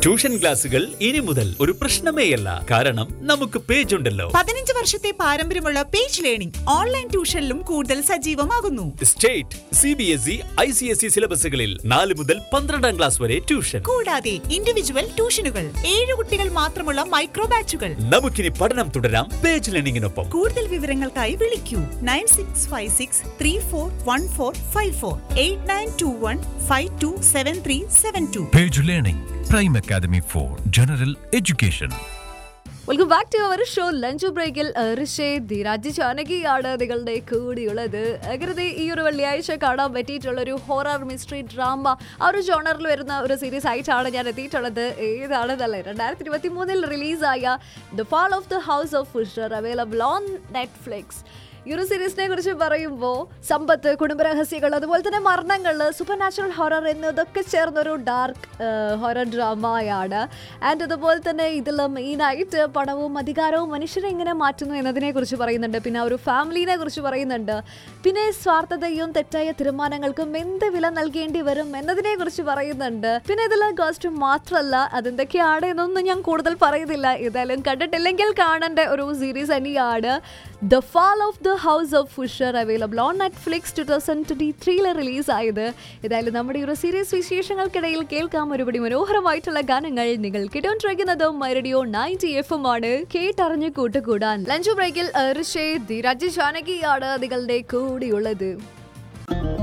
Tuition ക്ലാസുകൾ ഇനി മുതൽ ഒരു പ്രശ്നമേയല്ല കാരണം നമുക്ക് പേജ് ഉണ്ടല്ലോ പതിനഞ്ച് വർഷത്തെ പാരമ്പര്യമുള്ള പേജ് ലേണിംഗ് ഓൺലൈൻ ട്യൂഷനിലും കൂടുതൽ സജീവമാകുന്നു state C B S E I C S E സിലബസുകളിൽ നാല് മുതൽ പന്ത്രണ്ടാം ക്ലാസ് വരെ ട്യൂഷൻ കൂടാതെ ഇൻഡിവിജ്വൽ ട്യൂഷനുകൾ ഏഴ് കുട്ടികൾ മാത്രമുള്ള മൈക്രോ ബാച്ചുകൾ നമുക്കിനി പഠനം തുടരാം പേജ് ലേണിംഗിനൊപ്പം കൂടുതൽ വിവരങ്ങൾക്കായി വിളിക്കൂ nine six five six three four one four five four eight nine two one five two seven three seven two Page Learning, Prime Academy for General Education. Welcome back to our show lunch ബ്രേക്കിൽ ഋഷേദ് ധീരാജ് ചാനകിയാണ് നിങ്ങളുടെ കൂടിയുള്ളത് അങ്ങനെ ഈ ഒരു വെള്ളിയാഴ്ച കാണാൻ പറ്റിയിട്ടുള്ള ഒരു horror mystery drama ആ ഒരു ജോണറിൽ വരുന്ന ഒരു സീരീസ് ആയിട്ടാണ് ഞാൻ എത്തിയിട്ടുള്ളത് ഏതാണെന്നല്ലേ രണ്ടായിരത്തി ഇരുപത്തി മൂന്നിൽ റിലീസായ the fall of the house of Usher available on Netflix ഈ ഒരു സീരീസിനെ കുറിച്ച് പറയുമ്പോൾ സമ്പത്ത് കുടുംബരഹസ്യങ്ങൾ അതുപോലെ തന്നെ മരണങ്ങൾ സൂപ്പർ നാച്ചുറൽ ഹൊറർ എന്നതൊക്കെ ചേർന്നൊരു ഡാർക്ക് ഹൊറർ ഡ്രാമയാണ് ആൻഡ് അതുപോലെ തന്നെ ഇതിൽ മെയിനായിട്ട് പണവും അധികാരവും മനുഷ്യരെ എങ്ങനെ മാറ്റുന്നു എന്നതിനെ കുറിച്ച് പറയുന്നുണ്ട് പിന്നെ ആ ഒരു ഫാമിലിനെ കുറിച്ച് പറയുന്നുണ്ട് പിന്നെ സ്വാർത്ഥതയും തെറ്റായ തീരുമാനങ്ങൾക്കും എന്ത് വില നൽകേണ്ടി വരും എന്നതിനെ കുറിച്ച് പറയുന്നുണ്ട് പിന്നെ ഇതിൽ ഗോസ്റ്റ് മാത്രമല്ല അതെന്തൊക്കെയാണ് എന്നൊന്നും ഞാൻ കൂടുതൽ പറയുന്നില്ല ഏതായാലും കണ്ടിട്ടില്ലെങ്കിൽ കാണേണ്ട ഒരു സീരീസ് തന്നെയാണ് the fall of the house of Usher available on Netflix two thousand twenty ത്രീയിൽ റിലീസ് ആയത് ഏതായാലും നമ്മുടെ ഈ ഒരു സീരീസ് വിശേഷങ്ങൾക്കിടയിൽ കേൾക്കാം ഒരുപടി മനോഹരമായിട്ടുള്ള ഗാനങ്ങൾ നിങ്ങൾ കേട്ടോണ്ടിരിക്കുന്നതും മൈറഡിയോ നയൻറ്റി എഫ് എം ആണ് കേട്ടറിഞ്ഞ് കൂട്ടുകൂടാൻ ലഞ്ച് ബ്രേക്കിൽ ഋഷേ ധീരാജ് ജാനകിയാണ് നിങ്ങളുടെ കൂടിയുള്ളത്